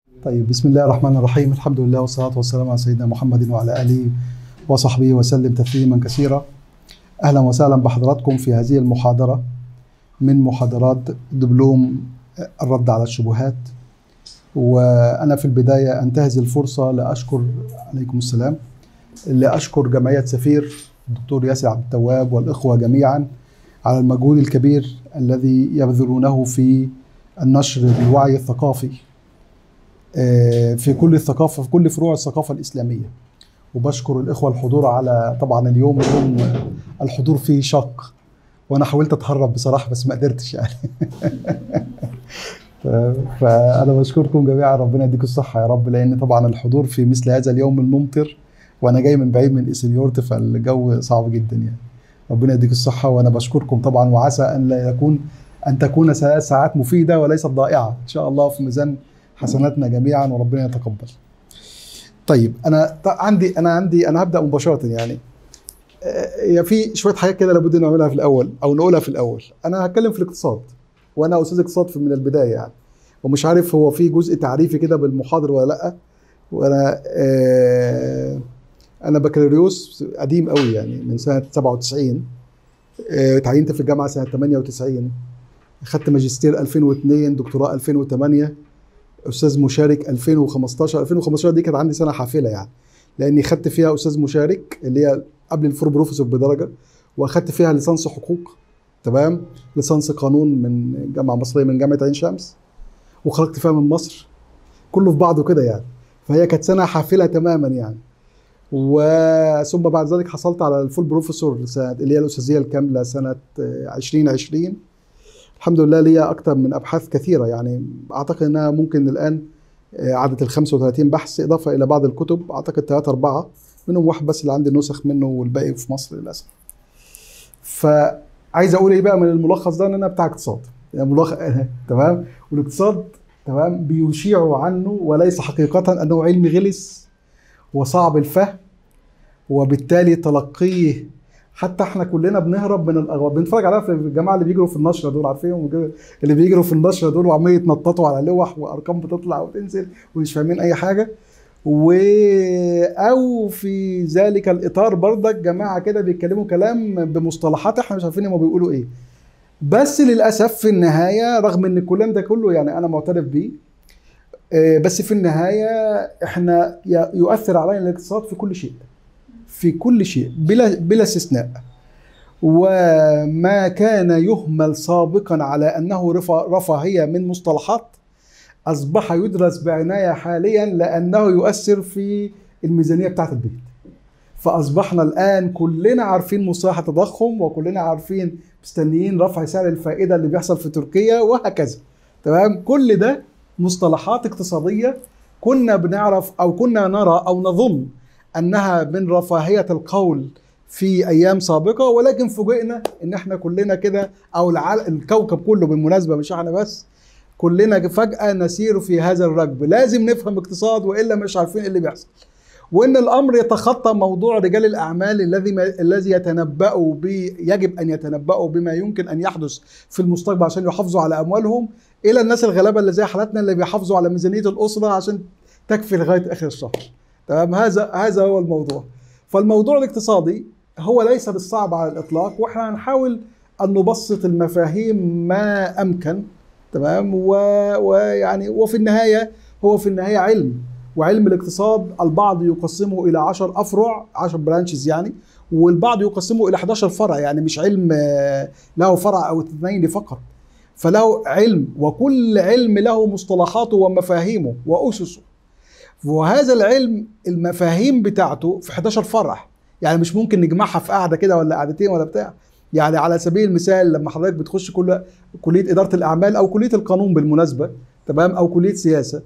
طيب بسم الله الرحمن الرحيم الحمد لله والصلاة والسلام على سيدنا محمد وعلى آله وصحبه وسلم تسليما كثيرا أهلا وسهلا بحضراتكم في هذه المحاضرة من محاضرات دبلوم الرد على الشبهات وأنا في البداية أنتهز الفرصة لأشكر عليكم السلام لأشكر جمعية سفير الدكتور ياسر عبد التواب والإخوة جميعا على المجهود الكبير الذي يبذلونه في النشر الوعي الثقافي في كل الثقافة في كل فروع الثقافة الإسلامية وبشكر الإخوة الحضور على طبعا اليوم يوم الحضور فيه شق وأنا حاولت أتهرب بصراحة بس ما قدرتش يعني فأنا بشكركم جميعا ربنا يديكم الصحة يا رب لأن طبعا الحضور في مثل هذا اليوم الممطر وأنا جاي من بعيد من إسنيورت فالجو صعب جدا يعني ربنا يديك الصحة وأنا بشكركم طبعا وعسى أن لا يكون أن تكون ثلاث ساعات مفيدة وليست ضائعة إن شاء الله في ميزان حسناتنا جميعا وربنا يتقبل. طيب انا عندي انا عندي انا هبدا مباشره يعني هي في شويه حاجات كده لابد نعملها في الاول او نقولها في الاول انا هتكلم في الاقتصاد وانا استاذ اقتصاد من البدايه يعني ومش عارف هو في جزء تعريفي كده بالمحاضر ولا لا وانا آه انا بكالوريوس قديم قوي يعني من سنه 97 آه اتعينت في الجامعه سنه 98 خدت ماجستير 2002 دكتوراه 2008 استاذ مشارك 2015 2015 دي كانت عندي سنه حافله يعني لاني خدت فيها استاذ مشارك اللي هي قبل الفور بروفيسور بدرجه واخدت فيها ليسانس حقوق تمام ليسانس قانون من جامعه مصريه من جامعه عين شمس وخرجت فيها من مصر كله في بعضه كده يعني فهي كانت سنه حافله تماما يعني وثم بعد ذلك حصلت على الفول بروفيسور سنة اللي هي الاستاذيه الكامله سنه 2020 الحمد لله ليا اكتر من ابحاث كثيره يعني اعتقد انها ممكن الان عدت ال 35 بحث اضافه الى بعض الكتب اعتقد ثلاثه اربعه منهم واحد بس اللي عندي نسخ منه والباقي في مصر للاسف. فعايز اقول ايه بقى من الملخص ده ان انا بتاع اقتصاد يعني ملخص تمام والاقتصاد تمام بيشيع عنه وليس حقيقه انه علم غلس وصعب الفهم وبالتالي تلقيه حتى احنا كلنا بنهرب من الاغوار بنتفرج عليها في الجماعه اللي بيجروا في النشره دول عارفينهم اللي بيجروا في النشره دول وعمالين يتنططوا على لوح وارقام بتطلع وتنزل ومش فاهمين اي حاجه و او في ذلك الاطار برضك جماعه كده بيتكلموا كلام بمصطلحات احنا مش عارفين هم بيقولوا ايه بس للاسف في النهايه رغم ان الكلام ده كله يعني انا معترف بيه بس في النهايه احنا يؤثر علينا الاقتصاد في كل شيء في كل شيء بلا بلا استثناء وما كان يهمل سابقا على انه رفاهيه من مصطلحات اصبح يدرس بعنايه حاليا لانه يؤثر في الميزانيه بتاعه البيت فاصبحنا الان كلنا عارفين مصطلح التضخم وكلنا عارفين مستنيين رفع سعر الفائده اللي بيحصل في تركيا وهكذا تمام كل ده مصطلحات اقتصاديه كنا بنعرف او كنا نرى او نظن انها من رفاهيه القول في ايام سابقه ولكن فوجئنا ان احنا كلنا كده او العالم الكوكب كله بالمناسبه مش احنا بس كلنا فجاه نسير في هذا الركب لازم نفهم اقتصاد والا مش عارفين ايه اللي بيحصل وان الامر يتخطى موضوع رجال الاعمال الذي الذي يتنبأوا ب يجب ان يتنبأوا بما يمكن ان يحدث في المستقبل عشان يحافظوا على اموالهم الى الناس الغلابه اللي زي حالتنا اللي بيحافظوا على ميزانيه الاسره عشان تكفي لغايه اخر الشهر تمام هذا هذا هو الموضوع فالموضوع الاقتصادي هو ليس بالصعب على الاطلاق واحنا هنحاول ان نبسط المفاهيم ما امكن تمام ويعني وفي النهايه هو في النهايه علم وعلم الاقتصاد البعض يقسمه الى 10 افرع 10 برانشز يعني والبعض يقسمه الى 11 فرع يعني مش علم له فرع او اثنين فقط فله علم وكل علم له مصطلحاته ومفاهيمه واسسه وهذا العلم المفاهيم بتاعته في 11 فرع يعني مش ممكن نجمعها في قاعده كده ولا قعدتين ولا بتاع يعني على سبيل المثال لما حضرتك بتخش كل كليه اداره الاعمال او كليه القانون بالمناسبه تمام او كليه سياسه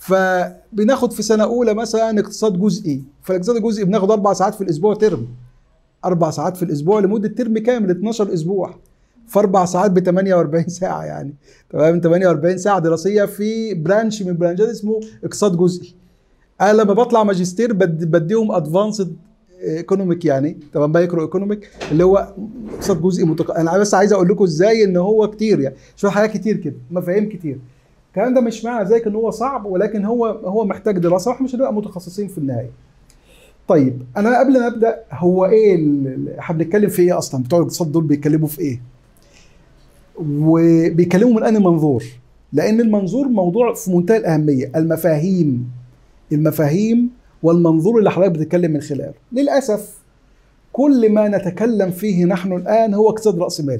فبناخد في سنه اولى مثلا اقتصاد جزئي فالاقتصاد الجزئي بناخد اربع ساعات في الاسبوع ترم اربع ساعات في الاسبوع لمده ترم كامل 12 اسبوع في اربع ساعات ب 48 ساعه يعني تمام 48 ساعه دراسيه في برانش من برانشات اسمه اقتصاد جزئي انا لما بطلع ماجستير بديهم ادفانسد ايكونوميك يعني تمام مايكرو ايكونوميك اللي هو اقتصاد جزئي متق... انا بس عايز اقول لكم ازاي ان هو كتير يعني شويه حاجات كتير كده مفاهيم كتير الكلام ده مش معنى ذلك ان هو صعب ولكن هو هو محتاج دراسه واحنا مش هنبقى متخصصين في النهايه طيب انا قبل ما ابدا هو ايه ال- احنا بنتكلم في ايه اصلا بتوع الاقتصاد دول بيتكلموا في ايه وبيتكلموا من انهي منظور لان المنظور موضوع في منتهى الاهميه المفاهيم المفاهيم والمنظور اللي حضرتك بتتكلم من خلاله للاسف كل ما نتكلم فيه نحن الان هو اقتصاد راسمالي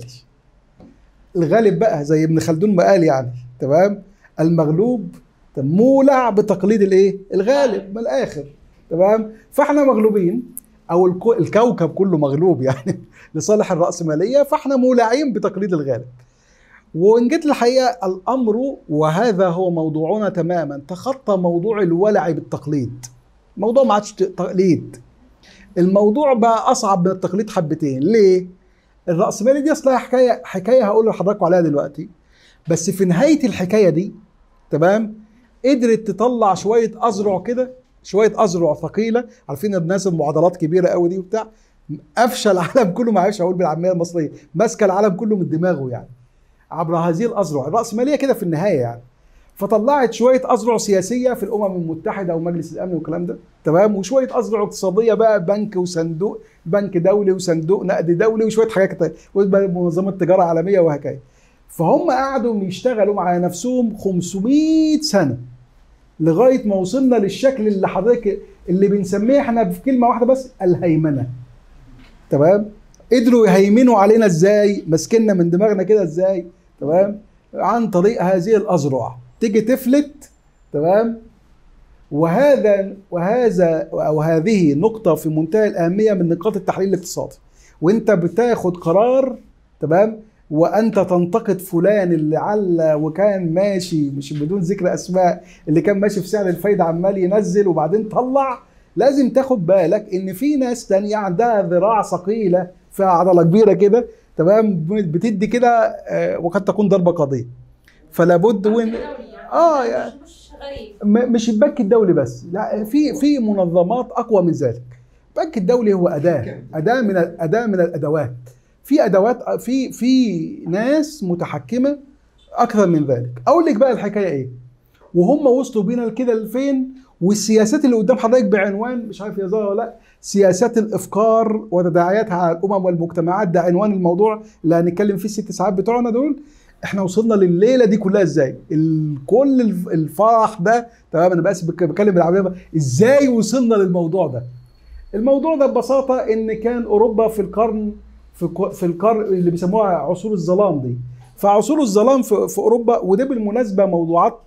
الغالب بقى زي ابن خلدون ما قال يعني تمام المغلوب مولع بتقليد الايه الغالب من الاخر تمام فاحنا مغلوبين او الكو- الكوكب كله مغلوب يعني لصالح الراسماليه فاحنا مولعين بتقليد الغالب وان جيت الحقيقه الامر وهذا هو موضوعنا تماما تخطى موضوع الولع بالتقليد موضوع ما عادش تقليد الموضوع بقى اصعب من التقليد حبتين ليه الراسمالي دي اصلها حكايه حكايه هقول لحضراتكم عليها دلوقتي بس في نهايه الحكايه دي تمام قدرت تطلع شويه اذرع كده شويه اذرع ثقيله عارفين الناس المعضلات كبيره قوي دي وبتاع افشل العالم كله ما عرفش اقول بالعاميه المصريه ماسكه العالم كله من دماغه يعني عبر هذه الاذرع الراسماليه كده في النهايه يعني فطلعت شويه اذرع سياسيه في الامم المتحده ومجلس الامن والكلام ده تمام وشويه اذرع اقتصاديه بقى بنك وصندوق بنك دولي وصندوق نقد دولي وشويه حاجات كتير ومنظمه تجاره عالميه وهكذا فهم قعدوا يشتغلوا مع نفسهم 500 سنه لغايه ما وصلنا للشكل اللي حضرتك اللي بنسميه احنا في كلمه واحده بس الهيمنه تمام قدروا يهيمنوا علينا ازاي ماسكيننا من دماغنا كده ازاي تمام عن طريق هذه الاذرع تيجي تفلت تمام وهذا وهذا او هذه نقطه في منتهى الاهميه من نقاط التحليل الاقتصادي وانت بتاخد قرار تمام وانت تنتقد فلان اللي عل وكان ماشي مش بدون ذكر اسماء اللي كان ماشي في سعر الفايده عمال ينزل وبعدين طلع لازم تاخد بالك ان في ناس تانية عندها ذراع ثقيله فيها عضله كبيره كده تمام بتدي كده آه، وقد تكون ضربه قاضيه فلا بد وين آه، يعني- مش مش غريب م- مش البنك الدولي بس لا في في منظمات اقوى من ذلك البنك الدولي هو اداه اداه من اداه من الادوات في ادوات في في ناس متحكمه اكثر من ذلك اقول لك بقى الحكايه ايه وهم وصلوا بينا لكده لفين والسياسات اللي قدام حضرتك بعنوان مش عارف يا زهره ولا لا سياسات الافكار وتداعياتها على الامم والمجتمعات ده عنوان الموضوع اللي هنتكلم فيه الست ساعات بتوعنا دول احنا وصلنا لليله دي كلها ازاي ال- كل الف- الفرح ده تمام انا بس بك- بتكلم بالعربيه بقى، ازاي وصلنا للموضوع ده الموضوع ده ببساطه ان كان اوروبا في القرن في ك- في القرن اللي بيسموها عصور الظلام دي فعصور الظلام في, في اوروبا وده بالمناسبه موضوعات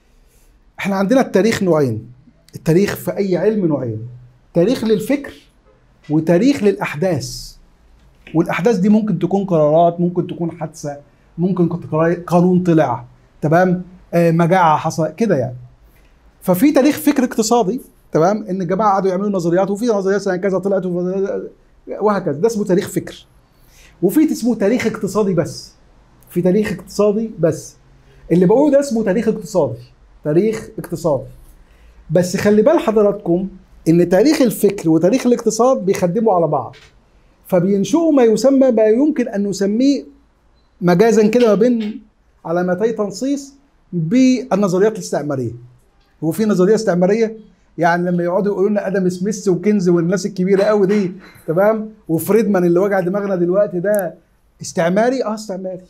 احنا عندنا التاريخ نوعين التاريخ في اي علم نوعين تاريخ للفكر وتاريخ للاحداث والاحداث دي ممكن تكون قرارات ممكن تكون حادثه ممكن كنت قرا- قانون طلع تمام آه مجاعه حصل كده يعني ففي تاريخ فكر اقتصادي تمام ان الجماعه قعدوا يعملوا نظريات وفي نظريات سنه كذا طلعت وف- وهكذا ده اسمه تاريخ فكر وفي اسمه تاريخ اقتصادي بس في تاريخ اقتصادي بس اللي بقوله ده اسمه تاريخ اقتصادي تاريخ اقتصادي بس خلي بال حضراتكم ان تاريخ الفكر وتاريخ الاقتصاد بيخدموا على بعض فبينشئوا ما يسمى ما يمكن ان نسميه مجازا كده ما بين علامتي تنصيص بالنظريات الاستعماريه هو في نظريه استعماريه يعني لما يقعدوا يقولوا لنا ادم سميث وكنز والناس الكبيره قوي دي تمام وفريدمان اللي وجع دماغنا دلوقتي ده استعماري اه استعماري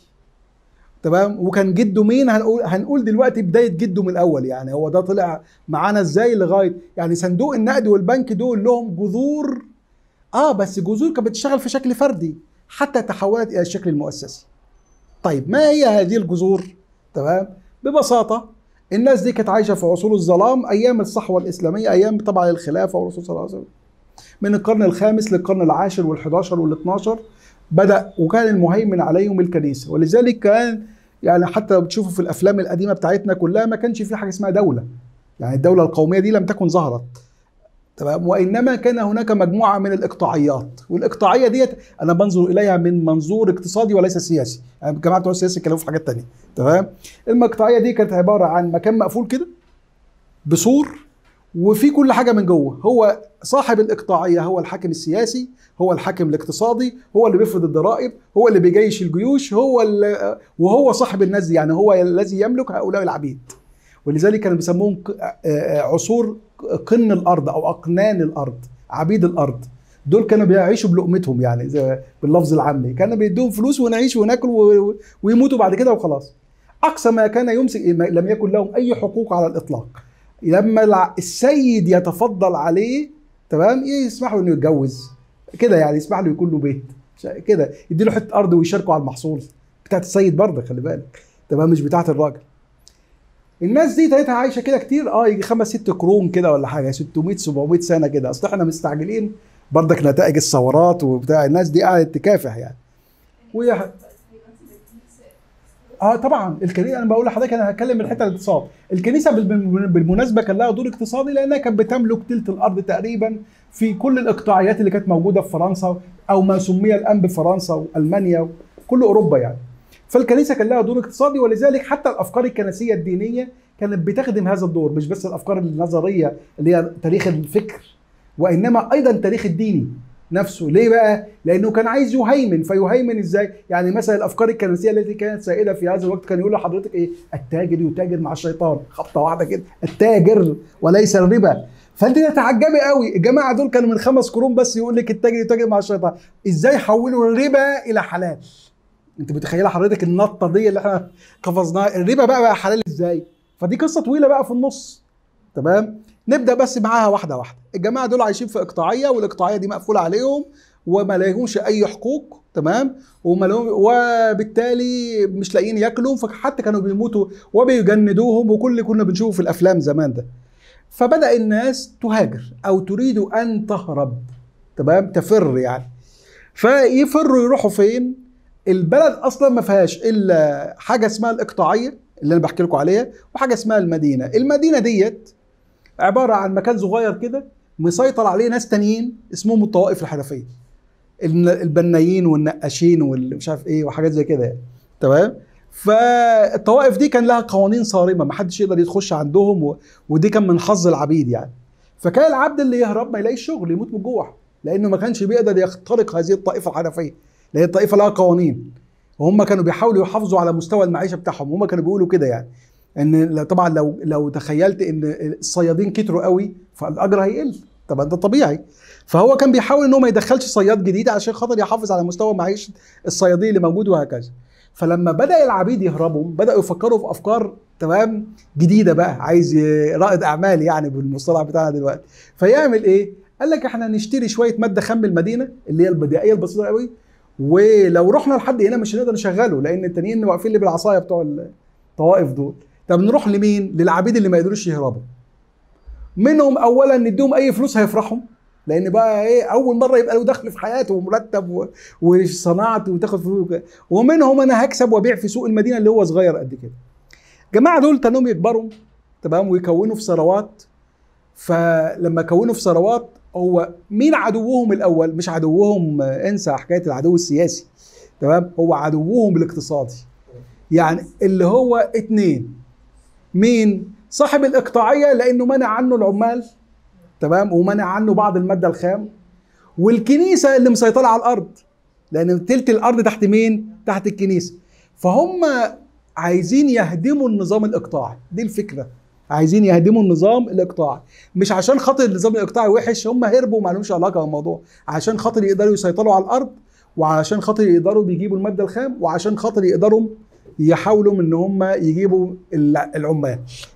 تمام وكان جده مين هنقول هنقول دلوقتي بدايه جده من الاول يعني هو ده طلع معانا ازاي لغايه يعني صندوق النقد والبنك دول لهم جذور اه بس جذور كانت بتشتغل في شكل فردي حتى تحولت الى الشكل المؤسسي طيب ما هي هذه الجذور تمام ببساطه الناس دي كانت عايشه في عصور الظلام ايام الصحوه الاسلاميه ايام طبعا الخلافه والرسول صلى الله عليه وسلم من القرن الخامس للقرن العاشر وال11 وال12 بدا وكان المهيمن عليهم الكنيسه ولذلك كان يعني حتى لو بتشوفوا في الافلام القديمه بتاعتنا كلها ما كانش في حاجه اسمها دوله يعني الدوله القوميه دي لم تكن ظهرت تمام وانما كان هناك مجموعه من الاقطاعيات والاقطاعيه ديت انا بنظر اليها من منظور اقتصادي وليس سياسي يعني الجماعه بتوع السياسه اتكلموا في حاجات تانية تمام المقطعيه دي كانت عباره عن مكان مقفول كده بسور وفي كل حاجه من جوه هو صاحب الاقطاعيه هو الحاكم السياسي هو الحاكم الاقتصادي هو اللي بيفرض الضرائب هو اللي بيجيش الجيوش هو اللي وهو صاحب الناس دي يعني هو الذي يملك هؤلاء العبيد ولذلك كانوا بيسموهم ق- آه، آه، عصور قن الارض او اقنان الارض عبيد الارض دول كانوا بيعيشوا بلقمتهم يعني زي باللفظ العامي كانوا بيدوهم فلوس ونعيش وناكل و- ويموتوا بعد كده وخلاص اقصى ما كان يمسك ما- لم يكن لهم اي حقوق على الاطلاق لما الع- السيد يتفضل عليه تمام يسمح له انه يتجوز كده يعني يسمح له يكون له بيت ش- كده يديله حته ارض ويشاركوا على المحصول بتاعت السيد برضه خلي بالك تمام مش بتاعت الراجل الناس دي تلاقيها عايشه كده كتير اه يجي خمس ست قرون كده ولا حاجه 600 700 سنه كده اصل احنا مستعجلين برضك نتائج الثورات وبتاع الناس دي قاعده تكافح يعني وهي اه طبعا الكنيسه انا بقول لحضرتك انا هتكلم من حته الاقتصاد الكنيسه بال- بالمناسبه كان لها دور اقتصادي لانها كانت بتملك تلت الارض تقريبا في كل الاقطاعيات اللي كانت موجوده في فرنسا او ما سمي الان بفرنسا والمانيا وكل اوروبا يعني فالكنيسه كان لها دور اقتصادي ولذلك حتى الافكار الكنسيه الدينيه كانت بتخدم هذا الدور مش بس الافكار النظريه اللي هي تاريخ الفكر وانما ايضا تاريخ الديني نفسه ليه بقى لانه كان عايز يهيمن فيهيمن ازاي يعني مثلا الافكار الكنسيه التي كانت سائده في هذا الوقت كان يقول لحضرتك ايه التاجر يتاجر مع الشيطان خبطه واحده كده التاجر وليس الربا فانت تتعجبي قوي الجماعه دول كانوا من خمس قرون بس يقول لك التاجر يتاجر مع الشيطان ازاي حولوا الربا الى حلال انت متخيله حضرتك النطه دي اللي احنا قفزناها الربا بقى بقى حلال ازاي فدي قصه طويله بقى في النص تمام نبدا بس معاها واحده واحده الجماعه دول عايشين في اقطاعيه والاقطاعيه دي مقفوله عليهم وما لهمش اي حقوق تمام وما لهم وبالتالي مش لاقيين ياكلوا فحتى كانوا بيموتوا وبيجندوهم وكل اللي كنا بنشوفه في الافلام زمان ده فبدا الناس تهاجر او تريد ان تهرب تمام تفر يعني فيفروا يروحوا فين البلد اصلا ما فيهاش الا حاجه اسمها الاقطاعيه اللي انا بحكي لكم عليها وحاجه اسمها المدينه المدينه ديت عباره عن مكان صغير كده مسيطر عليه ناس تانيين اسمهم الطوائف الحرفيه الن- البنايين والنقاشين والمش عارف ايه وحاجات زي كده يعني تمام فالطوائف دي كان لها قوانين صارمه ما حدش يقدر يخش عندهم و... ودي كان من حظ العبيد يعني فكان العبد اللي يهرب ما يلاقيش شغل يموت من الجوع لانه ما كانش بيقدر يخترق هذه الطائفه الحنفيه لان الطائفه لها قوانين وهم كانوا بيحاولوا يحافظوا على مستوى المعيشه بتاعهم هم كانوا بيقولوا كده يعني ان ل- طبعا لو لو تخيلت ان الصيادين كتروا قوي فالاجر هيقل طبعا ده طبيعي فهو كان بيحاول ان هو ما يدخلش صياد جديد عشان خاطر يحافظ على مستوى معيشه الصيادين اللي موجود وهكذا فلما بدا العبيد يهربوا بداوا يفكروا في افكار تمام جديده بقى عايز ي- رائد اعمال يعني بالمصطلح بتاعنا دلوقتي فيعمل ايه قال لك احنا نشتري شويه ماده خام المدينه اللي هي البدائيه البسيطه قوي ولو رحنا لحد هنا مش هنقدر نشغله لان التانيين واقفين لي بالعصايه بتوع الطوائف دول طب نروح لمين للعبيد اللي ما يقدروش يهربوا منهم اولا نديهم اي فلوس هيفرحوا لان بقى ايه اول مره يبقى له دخل في حياته ومرتب و- وصناعته وتاخد فلوس وكده. ومنهم انا هكسب وابيع في سوق المدينه اللي هو صغير قد كده الجماعه دول تنهم يكبروا تمام ويكونوا في ثروات فلما كونوا في ثروات هو مين عدوهم الاول مش عدوهم آه، انسى حكايه العدو السياسي تمام هو عدوهم الاقتصادي يعني اللي هو اتنين مين صاحب الاقطاعيه لانه منع عنه العمال تمام ومنع عنه بعض الماده الخام والكنيسه اللي مسيطره على الارض لان تلت الارض تحت مين تحت الكنيسه فهم عايزين يهدموا النظام الاقطاعي دي الفكره عايزين يهدموا النظام الاقطاعي مش عشان خاطر النظام الاقطاعي وحش هم هربوا ما لهمش علاقه بالموضوع عشان خاطر يقدروا يسيطروا على الارض وعشان خاطر يقدروا بيجيبوا الماده الخام وعشان خاطر يقدروا يحاولوا ان هم يجيبوا الع- العمال